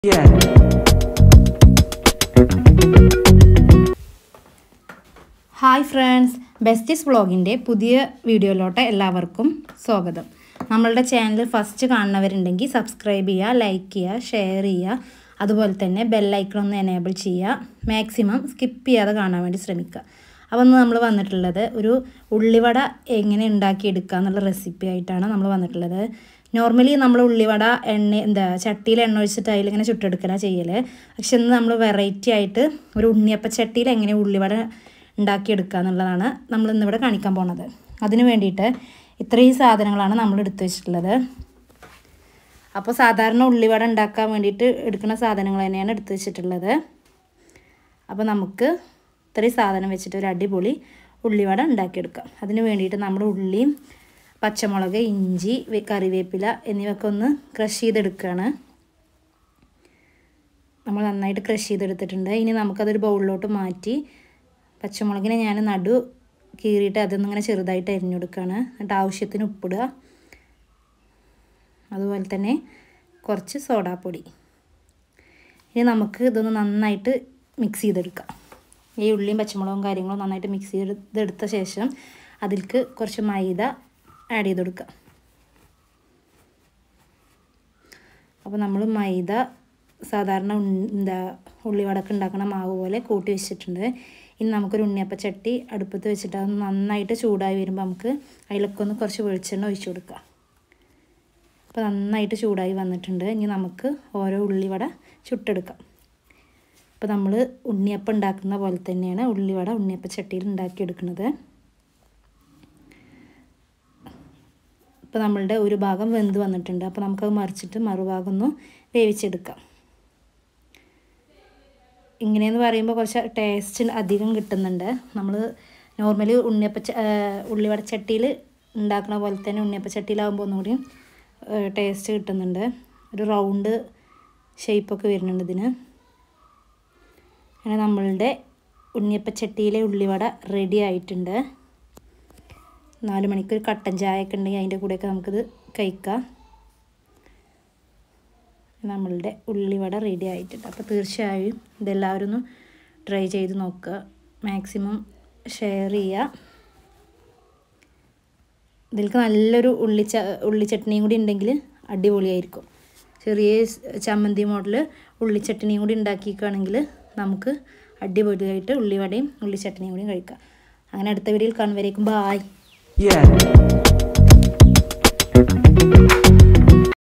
Yeah. Hi friends besties വ്ളോഗിൻ്റെ പുതിയ വീഡിയോയിലോട്ട് എല്ലാവർക്കും സ്വാഗതം നമ്മളുടെ ചാനൽ ഫസ്റ്റ് കാണുന്നവരുണ്ടെങ്കിൽ സബ്സ്ക്രൈബ് ചെയ്യുക ലൈക്ക് ചെയ്യുക ഷെയർ ചെയ്യുക അതുപോലെ തന്നെ ബെല്ലൈക്കൺ ഒന്ന് എനേബിൾ ചെയ്യുക മാക്സിമം സ്കിപ്പ് ചെയ്യാതെ കാണാൻ വേണ്ടി ശ്രമിക്കുക അപ്പോൾ ഇന്ന് നമ്മൾ വന്നിട്ടുള്ളത് ഒരു ഉള്ളിവട എങ്ങനെ ഉണ്ടാക്കിയെടുക്കുക എന്നുള്ള റെസിപ്പി ആയിട്ടാണ് നമ്മൾ വന്നിട്ടുള്ളത് നോർമലി നമ്മൾ ഉള്ളിവട എണ്ണ എന്താ ചട്ടിയിൽ എണ്ണ ഒഴിച്ചിട്ട് അതിലിങ്ങനെ ചുട്ടെടുക്കലാണ് ചെയ്യൽ പക്ഷെ ഇന്ന് നമ്മൾ വെറൈറ്റി ആയിട്ട് ഒരു ഉണ്ണിയപ്പ ചട്ടിയിൽ എങ്ങനെ ഉള്ളിവട ഉണ്ടാക്കിയെടുക്കുക എന്നുള്ളതാണ് നമ്മൾ ഇന്നിവിടെ കാണിക്കാൻ പോണത് അതിന് വേണ്ടിയിട്ട് ഇത്രയും സാധനങ്ങളാണ് നമ്മൾ എടുത്തു വെച്ചിട്ടുള്ളത് അപ്പോൾ സാധാരണ ഉള്ളിവട ഉണ്ടാക്കാൻ വേണ്ടിയിട്ട് എടുക്കുന്ന സാധനങ്ങൾ തന്നെയാണ് എടുത്തു വെച്ചിട്ടുള്ളത് അപ്പോൾ നമുക്ക് ഇത്രയും സാധനം വെച്ചിട്ട് ഒരു അടിപൊളി ഉള്ളിവട ഉണ്ടാക്കിയെടുക്കാം അതിന് വേണ്ടിയിട്ട് നമ്മൾ ഉള്ളിയും പച്ചമുളക് ഇഞ്ചി വെ- കറിവേപ്പില എന്നിവയൊക്കെ ഒന്ന് ക്രഷ് ചെയ്തെടുക്കുകയാണ് നമ്മൾ നന്നായിട്ട് ക്രഷ് ചെയ്തെടുത്തിട്ടുണ്ട് ഇനി നമുക്കതൊരു ബൗളിലോട്ട് മാറ്റി പച്ചമുളകിനെ ഞാൻ നടു കീറിയിട്ട് അതൊന്നിങ്ങനെ ചെറുതായിട്ട് അരിഞ്ഞെടുക്കുകയാണ് എന്നിട്ട് ആവശ്യത്തിന് ഉപ്പിടുക അതുപോലെ തന്നെ കുറച്ച് സോഡാപ്പൊടി ഇനി നമുക്ക് ഇതൊന്ന് നന്നായിട്ട് മിക്സ് ചെയ്തെടുക്കാം ഈ ഉള്ളിയും പച്ചമുളകും കാര്യങ്ങളും നന്നായിട്ട് മിക്സ് ചെയ്തെടുത്ത ശേഷം അതിലേക്ക് കുറച്ച് മൈദ ആഡ് ചെയ്ത് കൊടുക്കുക അപ്പോൾ നമ്മൾ മൈദ സാധാരണ ഉൺ- എന്താ ഉള്ളിവടക്ക് ഉണ്ടാക്കുന്ന മാവ് പോലെ കൂട്ടി വെച്ചിട്ടുണ്ട് ഇനി നമുക്കൊരു ഉണ്ണിയപ്പ ചട്ടി അടുപ്പത്ത് വെച്ചിട്ട് അത് നന്നായിട്ട് ചൂടായി വരുമ്പോൾ നമുക്ക് അതിലൊക്കെ ഒന്ന് കുറച്ച് വെളിച്ചെണ്ണ ഒഴിച്ചു കൊടുക്കാം അപ്പോൾ നന്നായിട്ട് ചൂടായി വന്നിട്ടുണ്ട് ഇനി നമുക്ക് ഓരോ ഉള്ളിവട ചുട്ടെടുക്കാം അപ്പോൾ നമ്മൾ ഉണ്ണിയപ്പം ഉണ്ടാക്കുന്ന പോലെ തന്നെയാണ് ഉള്ളിവട ഉണ്ണിയപ്പ ചട്ടിയിൽ ഉണ്ടാക്കിയെടുക്കുന്നത് ഇപ്പോൾ നമ്മളുടെ ഒരു ഭാഗം വെന്ത് വന്നിട്ടുണ്ട് അപ്പോൾ നമുക്കത് മറിച്ചിട്ട് മറുഭാഗം ഒന്ന് വേവിച്ചെടുക്കാം ഇങ്ങനെയെന്ന് പറയുമ്പോൾ കുറച്ച് ടേസ്റ്റ് അധികം കിട്ടുന്നുണ്ട് നമ്മൾ നോർമലി ഉണ്ണിയപ്പ ച- ആ, ഉള്ളിവട ചട്ടിയിൽ ഉണ്ടാക്കുന്ന പോലെ തന്നെ ഉണ്ണിയപ്പ ചട്ടിയിലാകുമ്പോൾ ഒന്നുകൂടി ടേസ്റ്റ് കിട്ടുന്നുണ്ട് ഒരു റൗണ്ട് ഷേപ്പൊക്കെ വരുന്നുണ്ട് ഇതിന് അങ്ങനെ നമ്മളുടെ ഉണ്ണിയപ്പ ചട്ടിയിലെ ഉള്ളിവട റെഡി ആയിട്ടുണ്ട് നാല് മണിക്ക് ഒരു കട്ടൻ ചായ ഒക്കെ ഉണ്ടെങ്കിൽ അതിൻ്റെ കൂടെയൊക്കെ നമുക്കിത് കഴിക്കാം നമ്മളുടെ ഉള്ളിവട റെഡി ആയിട്ടുണ്ട് അപ്പോൾ തീർച്ചയായും ഇതെല്ലാവരും ഒന്ന് ട്രൈ ചെയ്ത് നോക്കുക മാക്സിമം ഷെയർ ചെയ്യുക ഇതിലേക്ക് നല്ലൊരു ഉള്ളി ച ഉള്ളി ചട്നിയും കൂടി ഉണ്ടെങ്കിൽ അടിപൊളിയായിരിക്കും ചെറിയ സ് ചമ്മന്തി മോഡൽ ഉള്ളി ചട്നിയും കൂടി ഉണ്ടാക്കിക്കുകയാണെങ്കിൽ നമുക്ക് അടിപൊളിയായിട്ട് ഉള്ളിവടയും ഉള്ളി ചട്നിയും കൂടിയും കഴിക്കാം അങ്ങനെ അടുത്ത വീഡിയോയിൽ കാണുവരേക്കും ബായ് Yeah.